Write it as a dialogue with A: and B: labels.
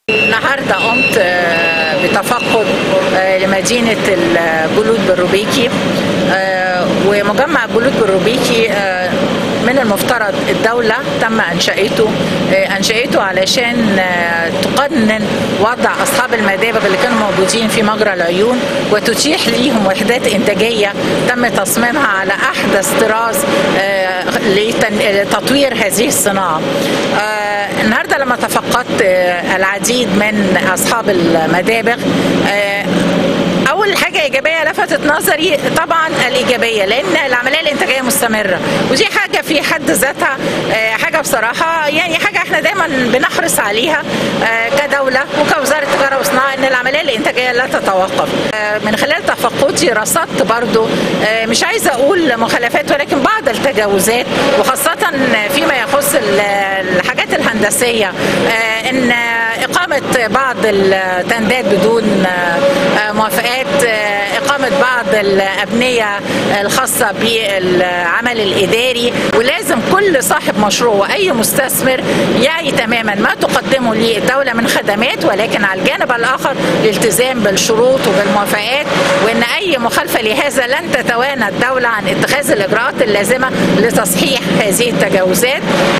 A: النهارده قمت آه، بتفقد آه، لمدينه الجلود بالروبيكي آه، ومجمع الجلود بالروبيكي آه، من المفترض الدولة تم إنشائته آه، أنشأته علشان آه، تقنن وضع أصحاب المدابغ اللي كانوا موجودين في مجرى العيون وتتيح ليهم وحدات إنتاجية تم تصميمها على أحدث طراز آه، لتن- لتطوير هذه الصناعة آه، النهاردة لما تفقدت آه، العديد من أصحاب المدابغ آه، اول حاجه ايجابيه لفتت نظري طبعا الايجابيه لان العمليه الانتاجيه مستمره ودي حاجه في حد ذاتها آه، حاجه بصراحه يعني حاجه احنا دايما بنحرص عليها آه، كدوله وكوزاره تجاره وصناعه ان العمليه الانتاجيه لا تتوقف آه، من خلال تفقدي رصدت برضو آه، مش عايزه اقول مخالفات ولكن بعض التجاوزات وخاصه فيما يخص ال- الحاجات الهندسيه آه، ان إقامة بعض التندات بدون آه، موافقات آه، إقامة بعض الأبنية الخاصة بالعمل الإداري ولازم كل صاحب مشروع وأي مستثمر يعي تماما ما تقدمه للدولة من خدمات ولكن على الجانب الآخر الالتزام بالشروط وبالموافقات وأن أي مخالفة لهذا لن تتوانى الدولة عن اتخاذ الإجراءات اللازمة لتصحيح هذه التجاوزات